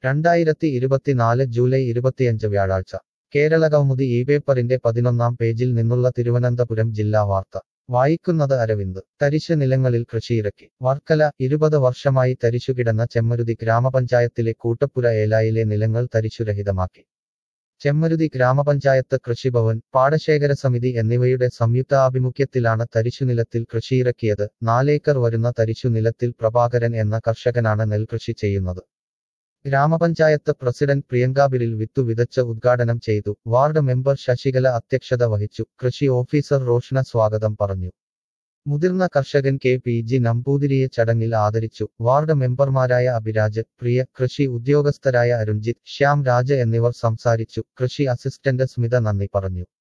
രണ്ടായിരത്തി ഇരുപത്തിനാല് ജൂലൈ ഇരുപത്തിയഞ്ച് വ്യാഴാഴ്ച കേരള കൗമുദി ഈ പേപ്പറിന്റെ പതിനൊന്നാം പേജിൽ നിന്നുള്ള തിരുവനന്തപുരം ജില്ലാ വാർത്ത വായിക്കുന്നത് അരവിന്ദ് തരിശ് നിലങ്ങളിൽ കൃഷിയിറക്കി വർക്കല ഇരുപത് വർഷമായി തരിശുകിടന്ന ചെമ്മരുതി ഗ്രാമപഞ്ചായത്തിലെ കൂട്ടപ്പുര ഏലായിലെ നിലങ്ങൾ തരിശുരഹിതമാക്കി ചെമ്മരുതി ഗ്രാമപഞ്ചായത്ത് കൃഷിഭവൻ പാടശേഖര സമിതി എന്നിവയുടെ സംയുക്ത ആഭിമുഖ്യത്തിലാണ് തരിശുനിലത്തിൽ കൃഷിയിറക്കിയത് നാലേക്കർ വരുന്ന തരിശുനിലത്തിൽ പ്രഭാകരൻ എന്ന കർഷകനാണ് നെൽകൃഷി ചെയ്യുന്നത് ഗ്രാമപഞ്ചായത്ത് പ്രസിഡന്റ് പ്രിയങ്കാബിരിൽ വിത്തു വിതച്ച് ഉദ്ഘാടനം ചെയ്തു വാർഡ് മെമ്പർ ശശികല അധ്യക്ഷത വഹിച്ചു കൃഷി ഓഫീസർ റോഷന സ്വാഗതം പറഞ്ഞു മുതിർന്ന കർഷകൻ കെ പി ജി നമ്പൂതിരിയെ ചടങ്ങിൽ ആദരിച്ചു വാർഡ് മെമ്പർമാരായ അഭിരാജ് പ്രിയ കൃഷി ഉദ്യോഗസ്ഥരായ അരുൺജിത്ത് ശ്യാം രാജ് എന്നിവർ സംസാരിച്ചു കൃഷി അസിസ്റ്റന്റ് സ്മിത നന്ദി പറഞ്ഞു